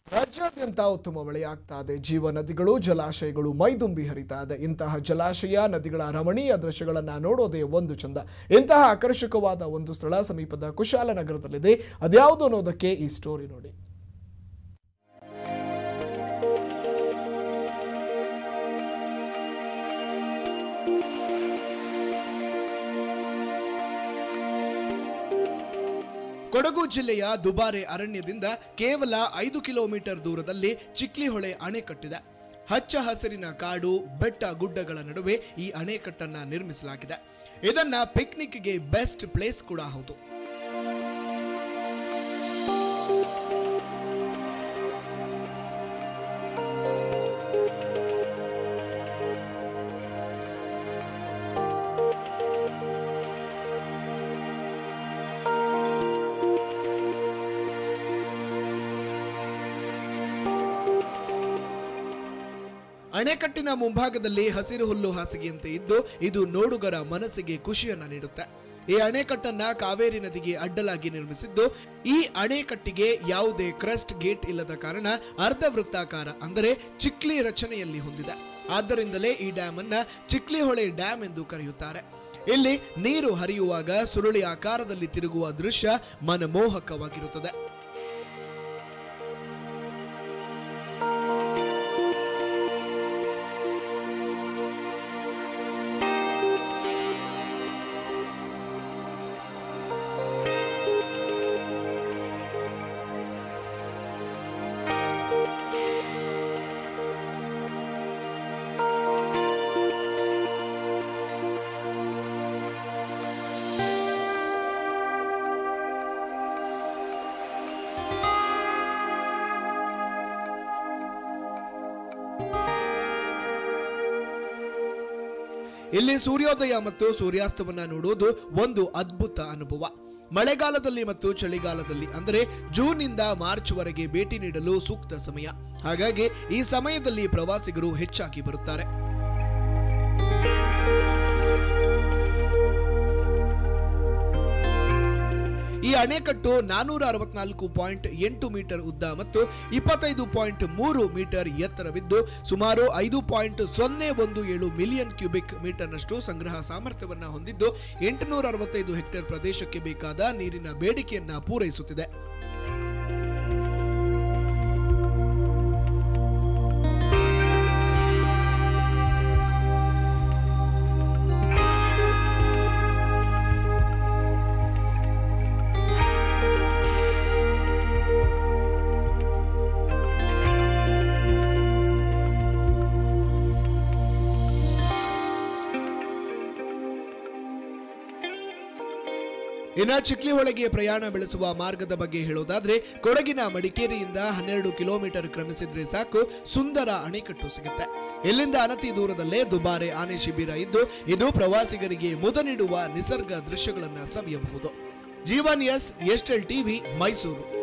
ರಾಜ್ಯಾದ್ಯಂತ ಉತ್ತಮ ಮಳೆಯಾಗ್ತಾ ಇದೆ ಜೀವ ನದಿಗಳು ಜಲಾಶಯಗಳು ಮೈದುಂಬಿ ಹರಿತಾ ಇದೆ ಇಂತಹ ಜಲಾಶಯ ನದಿಗಳ ರಮಣೀಯ ದೃಶ್ಯಗಳನ್ನ ನೋಡೋದೇ ಒಂದು ಚಂದ ಇಂತಹ ಆಕರ್ಷಕವಾದ ಒಂದು ಸ್ಥಳ ಸಮೀಪದ ಕುಶಾಲನಗರದಲ್ಲಿದೆ ಅದ್ಯಾವುದು ಅನ್ನೋದಕ್ಕೆ ಈ ಸ್ಟೋರಿ ನೋಡಿ ಕೊಡಗು ಜಿಲ್ಲೆಯ ದುಬಾರೆ ಅರಣ್ಯದಿಂದ ಕೇವಲ ಐದು ಕಿಲೋಮೀಟರ್ ದೂರದಲ್ಲಿ ಚಿಕ್ಲಿಹೊಳೆ ಅಣೆಕಟ್ಟಿದೆ ಹಚ್ಚ ಹಸಿರಿನ ಕಾಡು ಬೆಟ್ಟ ಗುಡ್ಡಗಳ ನಡುವೆ ಈ ಅಣೆಕಟ್ಟನ್ನ ನಿರ್ಮಿಸಲಾಗಿದೆ ಇದನ್ನ ಪಿಕ್ನಿಕ್ಗೆ ಬೆಸ್ಟ್ ಪ್ಲೇಸ್ ಕೂಡ ಹೌದು ಅಣೆಕಟ್ಟಿನ ಮುಂಭಾಗದಲ್ಲಿ ಹಸಿರು ಹುಲ್ಲು ಹಾಸಿಗೆಯಂತೆ ಇದ್ದು ಇದು ನೋಡುಗರ ಮನಸ್ಸಿಗೆ ಖುಷಿಯನ್ನ ನೀಡುತ್ತೆ ಈ ಅಣೆಕಟ್ಟನ್ನ ಕಾವೇರಿ ನದಿಗೆ ಅಡ್ಡಲಾಗಿ ನಿರ್ಮಿಸಿದ್ದು ಈ ಅಣೆಕಟ್ಟಿಗೆ ಯಾವುದೇ ಕ್ರಸ್ಟ್ ಗೇಟ್ ಇಲ್ಲದ ಕಾರಣ ಅರ್ಧ ವೃತ್ತಾಕಾರ ಅಂದರೆ ಚಿಕ್ಲಿ ರಚನೆಯಲ್ಲಿ ಹೊಂದಿದೆ ಆದ್ದರಿಂದಲೇ ಈ ಡ್ಯಾಮ್ ಅನ್ನ ಚಿಕ್ಲಿಹೊಳೆ ಡ್ಯಾಮ್ ಎಂದು ಕರೆಯುತ್ತಾರೆ ಇಲ್ಲಿ ನೀರು ಹರಿಯುವಾಗ ಸುರುಳಿ ಆಕಾರದಲ್ಲಿ ತಿರುಗುವ ದೃಶ್ಯ ಮನಮೋಹಕವಾಗಿರುತ್ತದೆ ಇಲ್ಲಿ ಸೂರ್ಯೋದಯ ಮತ್ತು ಸೂರ್ಯಾಸ್ತವನ್ನ ನೋಡುವುದು ಒಂದು ಅದ್ಭುತ ಅನುಭವ ಮಳೆಗಾಲದಲ್ಲಿ ಮತ್ತು ಚಳಿಗಾಲದಲ್ಲಿ ಅಂದರೆ ಜೂನ್ ನಿಂದ ಮಾರ್ಚ್ ವರೆಗೆ ಭೇಟಿ ನೀಡಲು ಸೂಕ್ತ ಸಮಯ ಹಾಗಾಗಿ ಈ ಸಮಯದಲ್ಲಿ ಪ್ರವಾಸಿಗರು ಹೆಚ್ಚಾಗಿ ಬರುತ್ತಾರೆ ಈ ಅಣೆಕಟ್ಟು ನಾನೂರ ಅರವತ್ನಾಲ್ಕು ಪಾಯಿಂಟ್ ಎಂಟು ಮೀಟರ್ ಉದ್ದ ಮತ್ತು ಇಪ್ಪತ್ತೈದು ಪಾಯಿಂಟ್ ಮೂರು ಮೀಟರ್ ಎತ್ತರವಿದ್ದು ಸುಮಾರು ಐದು ಪಾಯಿಂಟ್ ಸೊನ್ನೆ ಒಂದು ಏಳು ಮಿಲಿಯನ್ ಕ್ಯೂಬಿಕ್ ಮೀಟರ್ನಷ್ಟು ಸಂಗ್ರಹ ಸಾಮರ್ಥ್ಯವನ್ನ ಹೊಂದಿದ್ದು ಎಂಟುನೂರ ಅರವತ್ತೈದು ಹೆಕ್ಟೇರ್ ಪ್ರದೇಶಕ್ಕೆ ಬೇಕಾದ ನೀರಿನ ಬೇಡಿಕೆಯನ್ನ ಪೂರೈಸುತ್ತಿದೆ ಇನ್ನ ಚಿಕ್ಲಿಹೊಳೆಗೆ ಪ್ರಯಾಣ ಬೆಳೆಸುವ ಮಾರ್ಗದ ಬಗ್ಗೆ ಹೇಳೋದಾದ್ರೆ ಕೊಡಗಿನ ಮಡಿಕೇರಿಯಿಂದ ಹನ್ನೆರಡು ಕಿಲೋಮೀಟರ್ ಕ್ರಮಿಸಿದ್ರೆ ಸಾಕು ಸುಂದರ ಅಣೆಕಟ್ಟು ಸಿಗುತ್ತೆ ಇಲ್ಲಿಂದ ಅನತಿ ದೂರದಲ್ಲೇ ದುಬಾರೆ ಆನೆ ಶಿಬಿರ ಇದ್ದು ಇದು ಪ್ರವಾಸಿಗರಿಗೆ ಮುದ ನೀಡುವ ನಿಸರ್ಗ ದೃಶ್ಯಗಳನ್ನ ಸವಿಯಬಹುದು ಜೀವನ್ ಎಸ್ ಎಸ್ಟೆಲ್ ಟಿವಿ ಮೈಸೂರು